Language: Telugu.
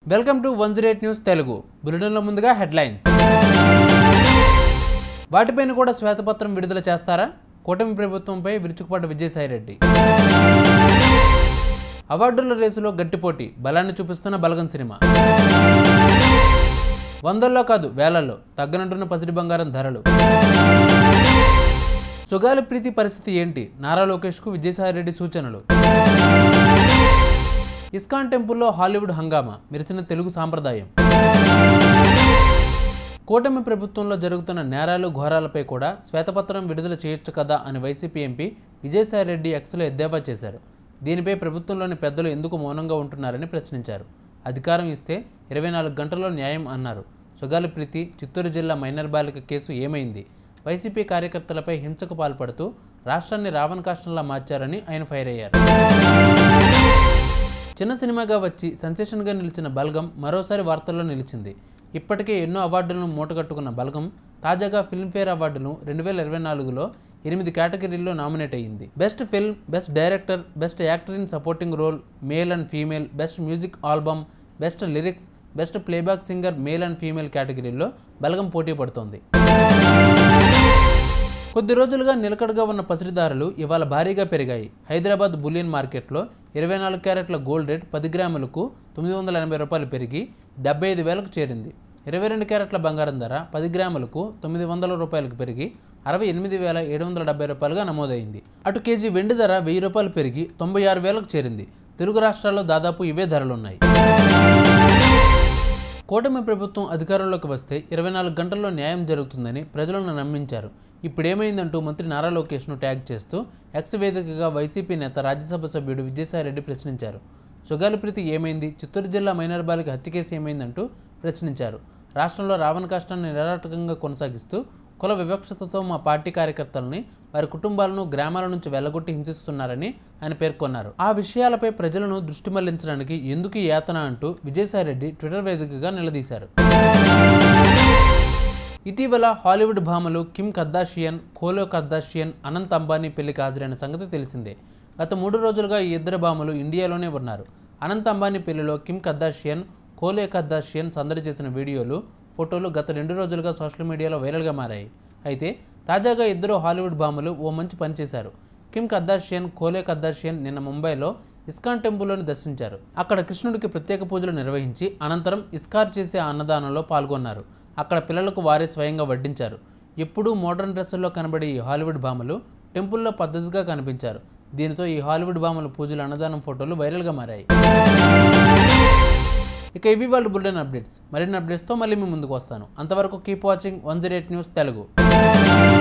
welcome to one zero eight news Telugu బులెటిన్లో ముందుగా హెడ్లైన్స్ వాటిపైన కూడా శ్వేతపత్రం విడుదల చేస్తారా కూటమి ప్రభుత్వంపై విరుచుకుపడ్డ విజయసాయిరెడ్డి అవార్డుల రేసులో గట్టి పోటీ బలాన్ని చూపిస్తున్న బలగం సినిమా వందల్లో కాదు వేలల్లో తగ్గనంటున్న పసిడి బంగారం ధరలు సుగాలి ప్రీతి పరిస్థితి ఏంటి నారా లోకేష్కు విజయసాయిరెడ్డి సూచనలు ఇస్కాన్ టెంపుల్లో హాలీవుడ్ హంగామా మెరిసిన తెలుగు సాంప్రదాయం కూటమి ప్రభుత్వంలో జరుగుతున్న నేరాలు ఘోరాలపై కూడా శ్వేతపత్రం విడుదల చేయొచ్చు కదా అని వైసీపీ ఎంపీ విజయసాయిరెడ్డి ఎక్స్లో ఎద్దేవా చేశారు దీనిపై ప్రభుత్వంలోని పెద్దలు ఎందుకు మౌనంగా ఉంటున్నారని ప్రశ్నించారు అధికారం ఇస్తే ఇరవై నాలుగు గంటల్లో న్యాయం అన్నారు సుగాలి ప్రీతి చిత్తూరు జిల్లా మైనర్ బాలిక కేసు ఏమైంది వైసీపీ కార్యకర్తలపై హింసకు పాల్పడుతూ రాష్ట్రాన్ని రావణ కాష్టంలా మార్చారని ఆయన ఫైర్ అయ్యారు చిన్న సినిమాగా వచ్చి సెన్సేషన్గా నిలిచిన బల్గం మరోసారి వార్తల్లో నిలిచింది ఇప్పటికే ఎన్నో అవార్డులను మూటగట్టుకున్న బల్గం తాజాగా ఫిల్మ్ఫేర్ అవార్డును రెండు వేల ఇరవై నాలుగులో ఎనిమిది కేటగిరీల్లో నామినేట్ అయ్యింది best film best director best actor in supporting role male and female best music album best lyrics best playback singer male and female కేటగిరీల్లో బలగం పోటీ పడుతోంది కొద్ది రోజులుగా నిలకడగా ఉన్న పసిరిదారులు ఇవాళ భారీగా పెరిగాయి హైదరాబాద్ బులియన్ మార్కెట్లో ఇరవై నాలుగు క్యారెట్ల గోల్డ్ రేట్ పది గ్రాములకు తొమ్మిది వందల ఎనభై రూపాయలు పెరిగి డెబ్బై ఐదు వేలకు చేరింది ఇరవై రెండు క్యారెట్ల బంగారం ధర పది గ్రాములకు తొమ్మిది వందల రూపాయలకు పెరిగి అరవై ఎనిమిది వేల ఏడు వందల డెబ్బై రూపాయలుగా నమోదైంది అటు కేజీ వెండి ధర వెయ్యి రూపాయలు పెరిగి తొంభై ఆరు వేలకు చేరింది తెలుగు రాష్ట్రాల్లో దాదాపు ఇవే ధరలున్నాయి కూటమి ప్రభుత్వం అధికారంలోకి వస్తే ఇరవై నాలుగు గంటల్లో న్యాయం జరుగుతుందని ప్రజలను నమ్మించారు ఇప్పుడేమైందంటూ మంత్రి నారా లోకేష్ను ట్యాగ్ చేస్తూ ఎక్స్ వేదికగా వైసీపీ నేత రాజ్యసభ సభ్యుడు విజయసాయిరెడ్డి ప్రశ్నించారు సుగాలి ప్రీతి ఏమైంది చిత్తూరు జిల్లా మైనర్ బాలిక హత్య కేసు ఏమైందంటూ ప్రశ్నించారు రాష్ట్రంలో రావణ కష్టాన్ని నిరాటకంగా కొనసాగిస్తూ కుల వివక్షతతో మా పార్టీ కార్యకర్తలని వారి కుటుంబాలను గ్రామాల నుంచి వెళ్లగొట్టి హింసిస్తున్నారని ఆయన పేర్కొన్నారు ఆ విషయాలపై ప్రజలను దృష్టి మళ్లించడానికి ఎందుకు ఈ యాతన అంటూ విజయసాయిరెడ్డి ట్విట్టర్ వేదికగా నిలదీశారు ఇటీవల హాలీవుడ్ భామలు Kim Kardashian Khloe Kardashian Anant Ambani పెళ్లికి హాజరైన సంగతి తెలిసిందే గత మూడు రోజులుగా ఈ ఇద్దరు భామలు ఇండియాలోనే ఉన్నారు అనంత్ అంబానీ పెళ్లిలో కిమ్ కర్దాషియన్ ఖోలే కర్దాషియన్ సందడి చేసిన వీడియోలు ఫోటోలు గత రెండు రోజులుగా సోషల్ మీడియాలో వైరల్గా మారాయి అయితే తాజాగా ఇద్దరు హాలీవుడ్ భామలు ఓ మంచి పని చేశారు కిమ్ కర్దాషియన్ ఖోలే కర్దాషియన్ నిన్న ముంబైలో ఇస్కాన్ టెంపుల్లోని దర్శించారు అక్కడ కృష్ణుడికి ప్రత్యేక పూజలు నిర్వహించి అనంతరం ఇస్కార్ చేసే అన్నదానంలో పాల్గొన్నారు అక్కడ పిల్లలకు వారే స్వయంగా వడ్డించారు ఎప్పుడూ మోడర్న్ డ్రెస్సుల్లో కనబడే ఈ హాలీవుడ్ భామలు టెంపుల్లో పద్ధతిగా కనిపించారు దీనితో ఈ హాలీవుడ్ భామల పూజల అన్నదానం ఫోటోలు వైరల్గా మారాయి ఇక ఇవి వాళ్ళు బుల్డెన్ అప్డేట్స్ మరిన్ని అప్డేట్స్తో మళ్ళీ మీ ముందుకు వస్తాను అంతవరకు keep watching one zero eight news Telugu